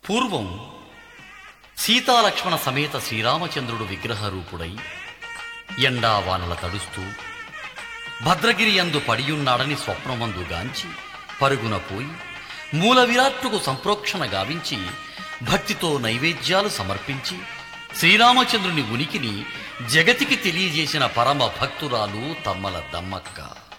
పూర్వం సీతాలక్ష్మణ సమేత శ్రీరామచంద్రుడు విగ్రహ రూపుడై ఎండావానల తడుస్తూ భద్రగిరి యందు పడియున్నాడని స్వప్నమందు గాంచి పరుగున పోయి మూల విరాట్టుకు సంప్రోక్షణ గావించి భక్తితో నైవేద్యాలు సమర్పించి శ్రీరామచంద్రుని ఉనికిని జగతికి తెలియజేసిన పరమ భక్తురాలు తమ్మల దమ్మక్క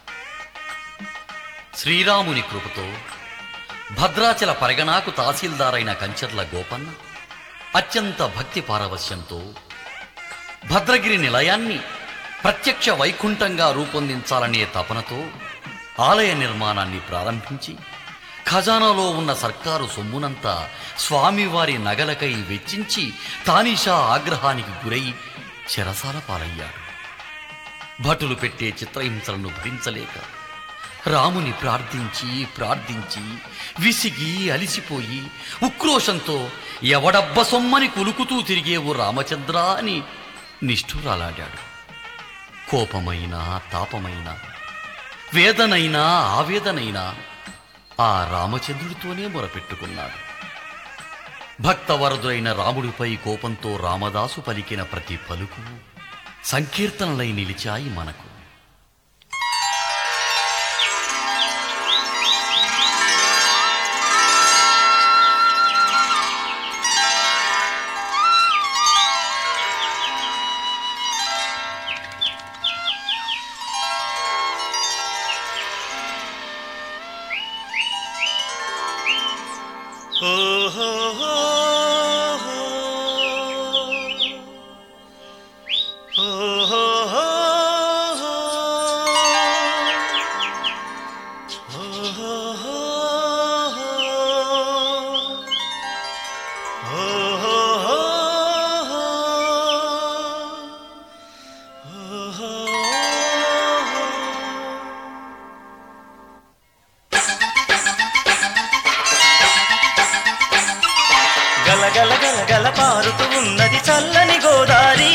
శ్రీరాముని కృపతో భద్రాచల పరిగణాకు తహసీల్దారైన కంచర్ల గోపన్న అత్యంత భక్తి పారవశ్యంతో భద్రగిరి నిలయాన్ని ప్రత్యక్ష వైకుంఠంగా రూపొందించాలనే తపనతో ఆలయ నిర్మాణాన్ని ప్రారంభించి ఖజానాలో ఉన్న సర్కారు సొమ్మునంతా స్వామివారి నగలకై వెచ్చించి తానీషా ఆగ్రహానికి గురై చెరసాల పాలయ్యాడు భటులు పెట్టే చిత్రహింసలను భరించలేక రాముని ప్రార్థించి ప్రార్థించి విసిగి అలిసిపోయి ఉక్రోషంతో ఎవడబ్బ సొమ్మని కులుకుతూ తిరిగేవు రామచంద్ర అని నిష్ఠురాలాడాడు కోపమైనా తాపమైనా వేదనైనా ఆవేదనైనా ఆ రామచంద్రుడితోనే మొరపెట్టుకున్నాడు భక్తవరదులైన రాముడిపై కోపంతో రామదాసు పలికిన ప్రతి పలుకు సంకీర్తనలై నిలిచాయి మనకు గలగల గలగల పారుతూ ఉన్నది చల్లని గోదారి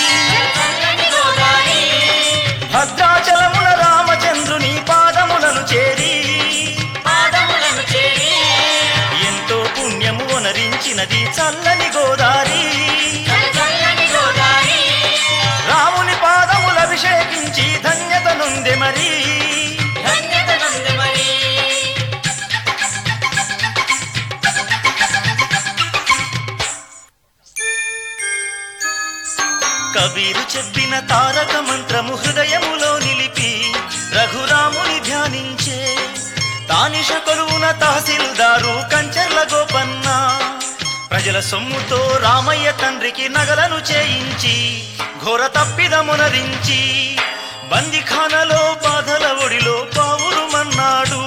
భద్రాచలమున రామచంద్రుని పాదములను చేరి ఎంతో పుణ్యము వనరించినది చల్లని గోదారి రాముని పాదములు అభిషేకించి ధన్యత నుండి మరి కబీరు చెప్పిన తారక మంత్రము హృదయములో నిలిపి రఘురాముని ధ్యానించే తానిష కొలువున తహసీల్దారు కంచర్ల గోపన్న ప్రజల సొమ్ముతో రామయ్య తండ్రికి నగలను చేయించి ఘోర తప్పిదమునరించి బందిఖానలో బాధల ఒడిలో పావురుమన్నాడు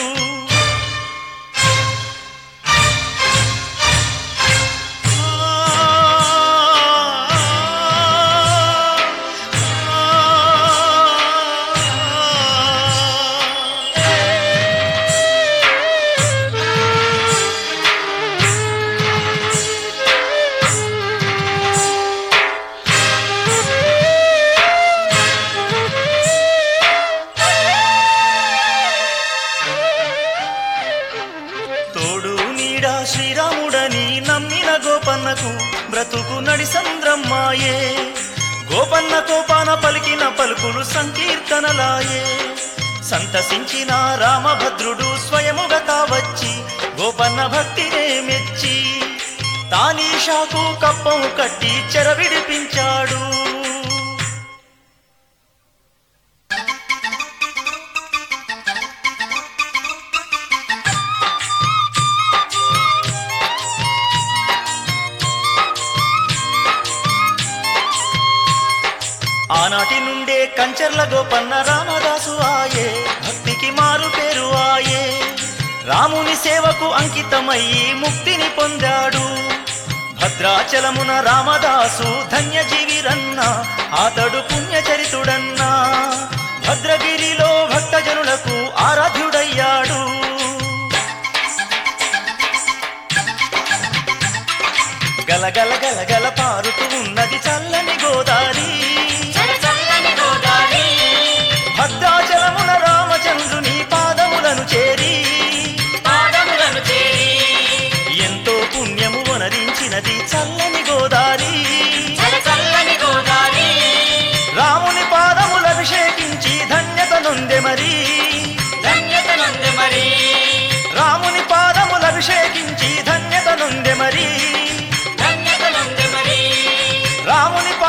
తోడు నీడా శ్రీరాముడని నమ్మిన గోపన్నకు బ్రతుకు నడి సంద్రమ్మాయే గోపన్న కోపాన పలికిన పలుకులు సంకీర్తనలాయే సంతసించిన రామభద్రుడు స్వయముగా కావచ్చి గోపన్న భక్తినే మెచ్చి తానీషాకు కప్పం కట్టి చెరవిడిపించాడు ఆనాటి నుండే కంచర్ల గోపన్న రామదాసు ఆయే భక్తికి మారు పేరు ఆయే రాముని సేవకు అంకితమయ్యి ముక్తిని పొందాడు భద్రాచలమున రామదాసు ధన్యజీవిరన్న అతడు పుణ్యచరితుడన్నా భద్రగిరిలో భక్తజనులకు ఆరాధ్యుడయ్యాడు గలగల గలగల పారుతూ ఉన్నది చల్లని గోదారి భద్రాచలమున రామచంద్రుని పాదములను చేరి ఎంతో పుణ్యం ఉన్నది చల్లని గోదారి చల చల్లని గోదారి రాముని పాదములు అభిషేకించి ధన్యత నొందె మరి ధన్యత నొంది మరి రాముని పాదములు అభిషేకించి ధన్యత నొందె మరి ధన్యత నొంది మరి రాముని